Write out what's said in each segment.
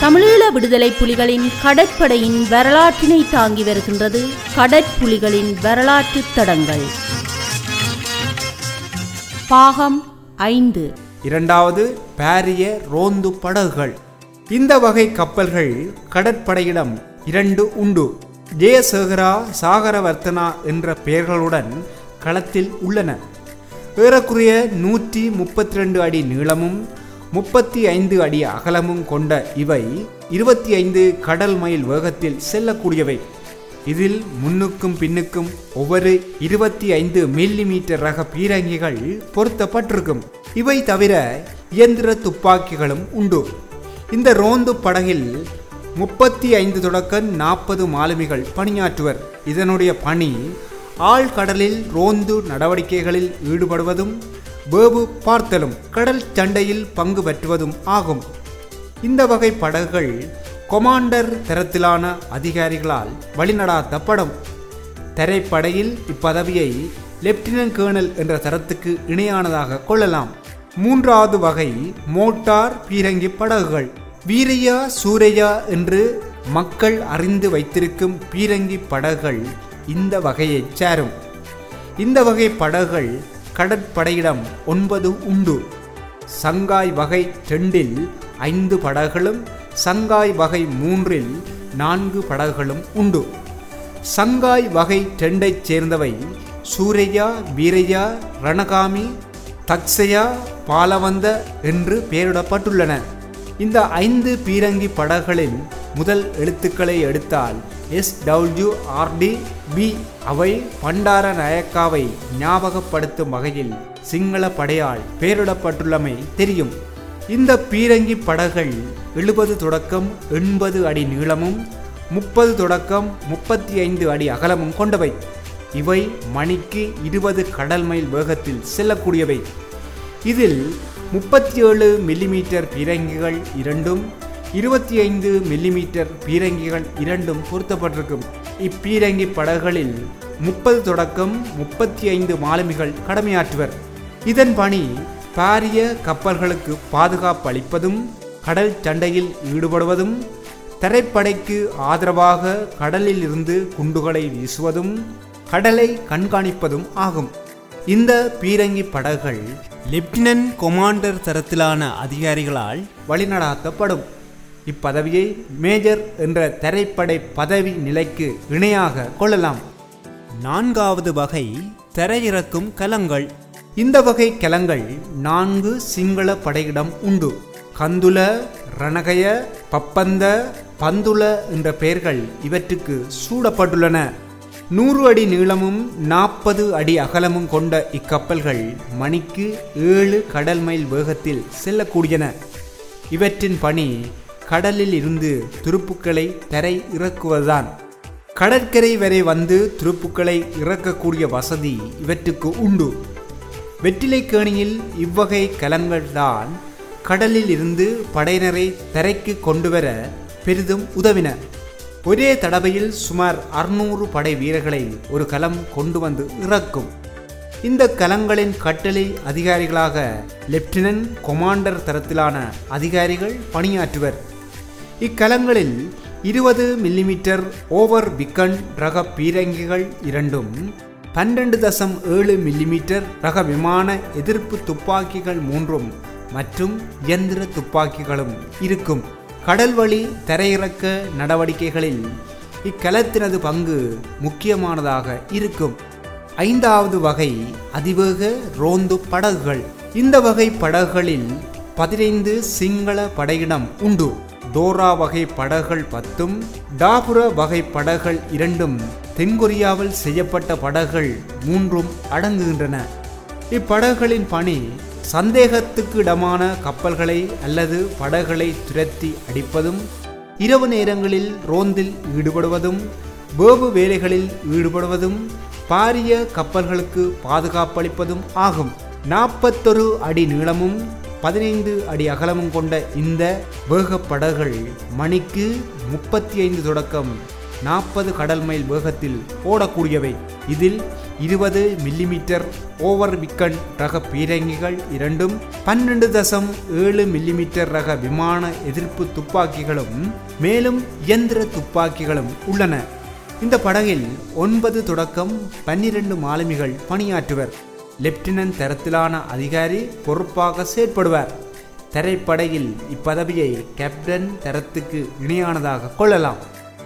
தமிழீழ விடுதலை புலிகளின் கடற்படையின் வரலாற்றினை தாங்கி வருகின்றது கடற்புலிகளின் வரலாற்று தடங்கள் பாகம் ஐந்து இரண்டாவது பாரிய ரோந்து படகுகள் இந்த வகை கப்பல்கள் கடற்படையிடம் இரண்டு உண்டு ஜெயசேகரா சாகரவர்த்தனா என்ற பெயர்களுடன் களத்தில் உள்ளன ஏறக்குறைய நூற்றி முப்பத்தி ரெண்டு அடி நீளமும் முப்பத்தி ஐந்து அடி அகலமும் கொண்ட இவை இருபத்தி ஐந்து கடல் மைல் வேகத்தில் செல்லக்கூடியவை இதில் முன்னுக்கும் பின்னுக்கும் ஒவ்வொரு இருபத்தி ஐந்து மில்லி மீட்டர் ரக பீரங்கிகள் பொருத்தப்பட்டிருக்கும் இவை தவிர இயந்திர துப்பாக்கிகளும் உண்டு இந்த ரோந்து படகில் முப்பத்தி ஐந்து தொடக்க நாற்பது மாலுமிகள் பணியாற்றுவர் இதனுடைய பணி ஆழ்கடலில் ரோந்து நடவடிக்கைகளில் ஈடுபடுவதும் வேவு பார்த்தலும் கடல் சண்டையில் பங்கு பெற்றுவதும் ஆகும் இந்த வகை படகுகள் கொமாண்டர் தரத்திலான அதிகாரிகளால் வழிநடாத்தப்படும் தரைப்படையில் இப்பதவியை லெப்டினன்ட் கேர்னல் என்ற தரத்துக்கு இணையானதாக கொள்ளலாம் மூன்றாவது வகை மோட்டார் பீரங்கி படகுகள் வீரையா சூரையா என்று மக்கள் அறிந்து வைத்திருக்கும் பீரங்கி படகுகள் இந்த வகையைச் சேரும் இந்த வகை படகுகள் கடற்படையிடம் ஒன்பது உண்டு சங்காய் வகை ரெண்டில் ஐந்து படகுகளும் சங்காய் வகை மூன்றில் நான்கு படகுகளும் உண்டு சங்காய் வகை ரெண்டைச் சேர்ந்தவை சூரையா வீரையா ரணகாமி தக்ஸயா பாலவந்த என்று பெயரிடப்பட்டுள்ளன இந்த ஐந்து பீரங்கி படகுகளின் முதல் எழுத்துக்களை எடுத்தால் எஸ் டபிள்யூ ஆர்டி பி அவை பண்டார நாயக்காவை ஞாபகப்படுத்தும் வகையில் சிங்கள படையால் பெயரிடப்பட்டுள்ளமை தெரியும் இந்த பீரங்கி படகுகள் எழுபது தொடக்கம் எண்பது அடி நீளமும் முப்பது தொடக்கம் முப்பத்தி ஐந்து அடி அகலமும் கொண்டவை இவை மணிக்கு இருபது கடல் மைல் வேகத்தில் செல்லக்கூடியவை இதில் முப்பத்தி ஏழு மில்லிமீட்டர் பீரங்கிகள் இரண்டும் இருபத்தி ஐந்து மில்லிமீட்டர் பீரங்கிகள் இரண்டும் பொருத்தப்பட்டிருக்கும் இப்பீரங்கி படகுகளில் முப்பது தொடக்கம் முப்பத்தி ஐந்து மாலுமிகள் கடமையாற்றுவர் இதன் பணி பாரிய கப்பல்களுக்கு பாதுகாப்பு அளிப்பதும் கடல் சண்டையில் ஈடுபடுவதும் தரைப்படைக்கு ஆதரவாக கடலில் இருந்து குண்டுகளை வீசுவதும் கடலை கண்காணிப்பதும் ஆகும் இந்த பீரங்கி படகுகள் லெப்டினன்ட் கொமாண்டர் தரத்திலான அதிகாரிகளால் வழிநடாத்தப்படும் இப்பதவியை மேஜர் என்ற தரைப்படை பதவி நிலைக்கு இணையாக கொள்ளலாம் நான்காவது வகை தரையிறக்கும் கலங்கள் இந்த வகை கலங்கள் நான்கு சிங்கள படையிடம் உண்டு கந்துல ரணகய பப்பந்த பந்துல என்ற பெயர்கள் இவற்றுக்கு சூடப்பட்டுள்ளன நூறு அடி நீளமும் நாற்பது அடி அகலமும் கொண்ட இக்கப்பல்கள் மணிக்கு ஏழு கடல் மைல் வேகத்தில் செல்லக்கூடியன இவற்றின் பணி கடலில் இருந்து துருப்புக்களை தரை இறக்குவதுதான் கடற்கரை வரை வந்து துருப்புக்களை இறக்கக்கூடிய வசதி இவற்றுக்கு உண்டு வெற்றிலைக்கேணியில் இவ்வகை கலங்கள்தான் கடலில் இருந்து படையினரை தரைக்கு கொண்டுவர பெரிதும் உதவின ஒரே தடவையில் சுமார் அறுநூறு படை வீரர்களை ஒரு கலம் கொண்டு வந்து இறக்கும் இந்த கலங்களின் கட்டளை அதிகாரிகளாக லெப்டினன்ட் கொமாண்டர் தரத்திலான அதிகாரிகள் பணியாற்றுவர் இக்கலங்களில் இருபது மில்லிமீட்டர் ஓவர் பிக்கன் ரக பீரங்கிகள் இரண்டும் பன்னெண்டு தசம் ஏழு மில்லிமீட்டர் ரக விமான எதிர்ப்பு துப்பாக்கிகள் மூன்றும் மற்றும் இயந்திர துப்பாக்கிகளும் இருக்கும் கடல்வழி தரையிறக்க நடவடிக்கைகளில் இக்கலத்தினது பங்கு முக்கியமானதாக இருக்கும் ஐந்தாவது வகை அதிவேக ரோந்து படகுகள் இந்த வகை படகுகளில் பதினைந்து சிங்கள படையிடம் உண்டு டோரா வகை படகுகள் பத்தும் டாபுர வகை படகுகள் இரண்டும் தென்கொரியாவில் செய்யப்பட்ட படகுகள் மூன்றும் அடங்குகின்றன இப்படகுகளின் பணி சந்தேகத்துக்கு இடமான கப்பல்களை அல்லது படகுகளை துரத்தி அடிப்பதும் இரவு நேரங்களில் ரோந்தில் ஈடுபடுவதும் வேவு வேலைகளில் ஈடுபடுவதும் பாரிய கப்பல்களுக்கு பாதுகாப்பளிப்பதும் ஆகும் நாற்பத்தொரு அடி நீளமும் பதினைந்து அடி அகலமும் கொண்ட இந்த வேகப் படகுகள் மணிக்கு முப்பத்தி ஐந்து தொடக்கம் நாற்பது கடல் மைல் வேகத்தில் ஓடக்கூடியவை இதில் இருபது மில்லிமீட்டர் ஓவர் விக்கன் ரக பீரங்கிகள் இரண்டும் பன்னெண்டு தசம் ஏழு மில்லிமீட்டர் ரக விமான எதிர்ப்பு துப்பாக்கிகளும் மேலும் இயந்திர துப்பாக்கிகளும் உள்ளன இந்த படகில் ஒன்பது தொடக்கம் பன்னிரண்டு மாலுமிகள் பணியாற்றுவர் லெப்டினன்ட் தரத்திலான அதிகாரி பொறுப்பாக செயற்படுவார் தரைப்படையில் இப்பதவியை கேப்டன் தரத்துக்கு இணையானதாக கொள்ளலாம்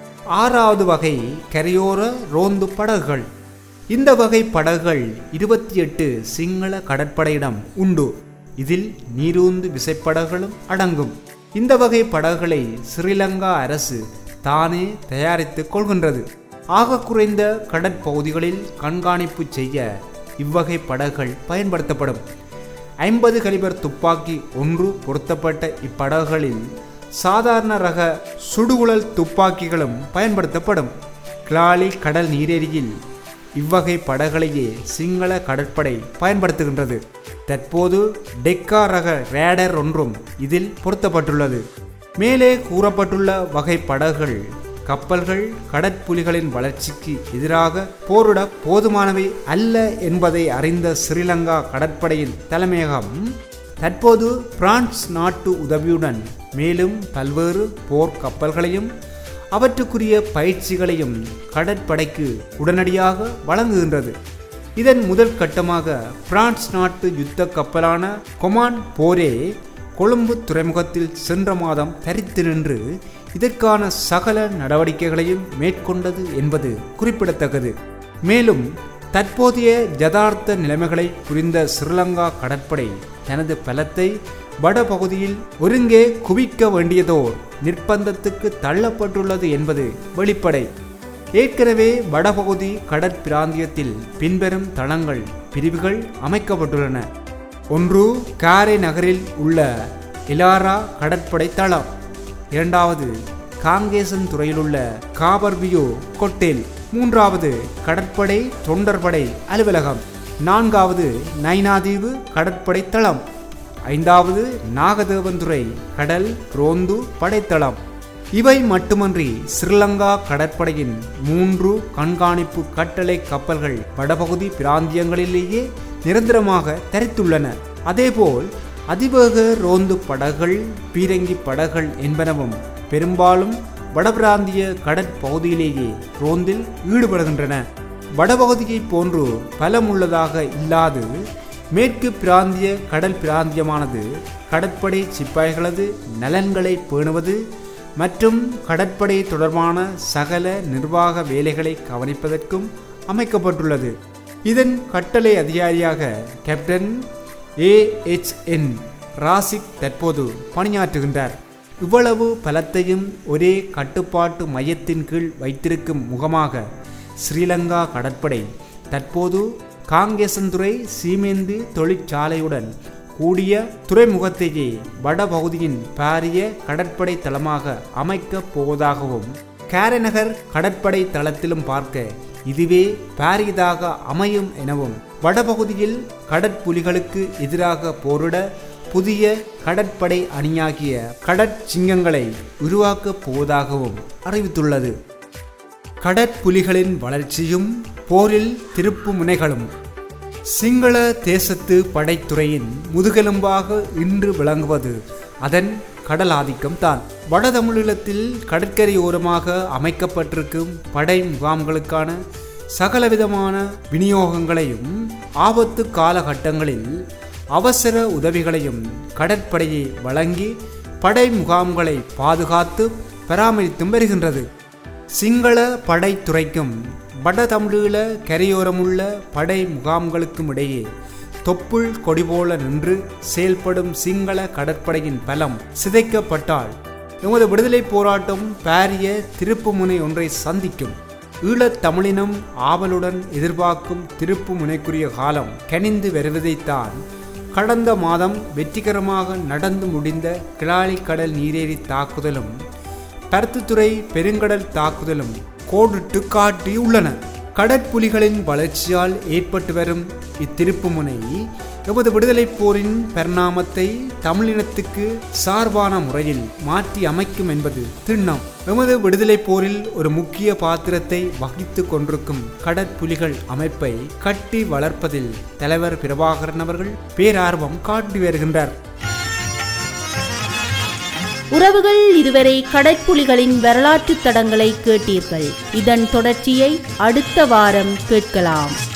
ஆறாவது வகை கரையோர ரோந்து படகுகள் இந்த வகை படகுகள் இருபத்தி எட்டு சிங்கள கடற்படையிடம் உண்டு இதில் நீரூந்து விசைப்படகுகளும் அடங்கும் இந்த வகை படகுகளை ஸ்ரீலங்கா அரசு தானே தயாரித்துக் கொள்கின்றது ஆக குறைந்த கடற்பகுதிகளில் கண்காணிப்பு செய்ய இவ்வகை படகுகள் பயன்படுத்தப்படும் ஐம்பது கலிபர் துப்பாக்கி ஒன்று பொருத்தப்பட்ட இப்படகுகளில் சாதாரண ரக சுடுகுழல் துப்பாக்கிகளும் பயன்படுத்தப்படும் கிளாலி கடல் நீரேரியில் இவ்வகை படகுகளையே சிங்கள கடற்படை பயன்படுத்துகின்றது தற்போது டெக்கா ரக ரேடர் ஒன்றும் இதில் பொருத்தப்பட்டுள்ளது மேலே கூறப்பட்டுள்ள வகை படகுகள் கப்பல்கள் கடற்புலிகளின் வளர்ச்சிக்கு எதிராக போரிட போதுமானவை அல்ல என்பதை அறிந்த ஸ்ரீலங்கா கடற்படையின் தலைமையகம் தற்போது பிரான்ஸ் நாட்டு உதவியுடன் மேலும் பல்வேறு போர் கப்பல்களையும் அவற்றுக்குரிய பயிற்சிகளையும் கடற்படைக்கு உடனடியாக வழங்குகின்றது இதன் முதல் கட்டமாக பிரான்ஸ் நாட்டு யுத்த கப்பலான கொமான் போரே கொழும்பு துறைமுகத்தில் சென்ற மாதம் தரித்து நின்று இதற்கான சகல நடவடிக்கைகளையும் மேற்கொண்டது என்பது குறிப்பிடத்தக்கது மேலும் தற்போதைய யதார்த்த நிலைமைகளை புரிந்த ஸ்ரீலங்கா கடற்படை தனது பலத்தை வடபகுதியில் ஒருங்கே குவிக்க வேண்டியதோர் நிர்பந்தத்துக்கு தள்ளப்பட்டுள்ளது என்பது வெளிப்படை ஏற்கனவே வடபகுதி கடற்பிராந்தியத்தில் பின்வரும் தளங்கள் பிரிவுகள் அமைக்கப்பட்டுள்ளன ஒன்று காரை நகரில் உள்ள இலாரா கடற்படை தளம் இரண்டாவது காங்கேசன் துறையிலுள்ள காபர்வியோ கொட்டேல் மூன்றாவது கடற்படை தொண்டர்படை அலுவலகம் நான்காவது நைனாதீவு கடற்படை தளம் ஐந்தாவது நாகதேவந்துறை கடல் ரோந்து படைத்தளம் இவை மட்டுமன்றி ஸ்ரீலங்கா கடற்படையின் மூன்று கண்காணிப்பு கட்டளை கப்பல்கள் வடபகுதி பிராந்தியங்களிலேயே நிரந்தரமாக தரித்துள்ளன அதேபோல் அதிவேக ரோந்து படகுகள் பீரங்கி படகுகள் என்பனவும் பெரும்பாலும் வடபிராந்திய கடற்பகுதியிலேயே ரோந்தில் ஈடுபடுகின்றன வடபகுதியை போன்று பலமுள்ளதாக இல்லாது மேற்கு பிராந்திய கடல் பிராந்தியமானது கடற்படை சிப்பாய்களது நலன்களை பேணுவது மற்றும் கடற்படை தொடர்பான சகல நிர்வாக வேலைகளை கவனிப்பதற்கும் அமைக்கப்பட்டுள்ளது இதன் கட்டளை அதிகாரியாக கேப்டன் ஏஎச்என் ராசிக் தற்போது பணியாற்றுகின்றார் இவ்வளவு பலத்தையும் ஒரே கட்டுப்பாட்டு மையத்தின் கீழ் வைத்திருக்கும் முகமாக ஸ்ரீலங்கா கடற்படை தற்போது காங்கேசந்துறை சீமேந்து தொழிற்சாலையுடன் கூடிய துறைமுகத்தையே வடபகுதியின் பாரிய கடற்படை தளமாக அமைக்கப் போவதாகவும் காரநகர் கடற்படை தளத்திலும் பார்க்க இதுவே பாரியதாக அமையும் எனவும் வடபகுதியில் கடற்புலிகளுக்கு எதிராக போரிட புதிய கடற்படை அணியாகிய கடற்சிங்கங்களை உருவாக்கப் போவதாகவும் அறிவித்துள்ளது கடற்புலிகளின் வளர்ச்சியும் போரில் திருப்பு முனைகளும் சிங்கள தேசத்து படைத்துறையின் முதுகெலும்பாக இன்று விளங்குவது அதன் கடல் ஆதிக்கம் தான் வடதமிழீழத்தில் கடற்கரையோரமாக அமைக்கப்பட்டிருக்கும் படை முகாம்களுக்கான சகலவிதமான விநியோகங்களையும் ஆபத்து காலகட்டங்களில் அவசர உதவிகளையும் கடற்படையை வழங்கி படை முகாம்களை பாதுகாத்து பராமரித்தும் வருகின்றது சிங்கள படைத்துறைக்கும் வட தமிழீழ கரையோரமுள்ள படை முகாம்களுக்கும் இடையே தொப்புள் கொடி போல நின்று செயல்படும் சிங்கள கடற்படையின் பலம் சிதைக்கப்பட்டால் எமது விடுதலை போராட்டம் பாரிய திருப்புமுனை ஒன்றை சந்திக்கும் ஈழத் தமிழினம் ஆவலுடன் எதிர்பார்க்கும் திருப்பு முனைக்குரிய காலம் கனிந்து வருவதைத்தான் கடந்த மாதம் வெற்றிகரமாக நடந்து முடிந்த கிளாலி கடல் நீரேறி தாக்குதலும் பருத்துத்துறை பெருங்கடல் தாக்குதலும் கோடிட்டு காட்டியுள்ளன கடற்புலிகளின் வளர்ச்சியால் ஏற்பட்டு வரும் இத்திருப்புமுனை எமது விடுதலைப் போரின் பரிணாமத்தை தமிழினத்துக்கு சார்பான முறையில் மாற்றி அமைக்கும் என்பது திண்ணம் எமது விடுதலைப் போரில் ஒரு முக்கிய பாத்திரத்தை வகித்து கொண்டிருக்கும் கடற்புலிகள் அமைப்பை கட்டி வளர்ப்பதில் தலைவர் பிரபாகரன் அவர்கள் பேரார்வம் காட்டி வருகின்றார் உறவுகள் இதுவரை கடற்புலிகளின் வரலாற்று தடங்களை கேட்டீர்கள் இதன் தொடர்ச்சியை அடுத்த வாரம் கேட்கலாம்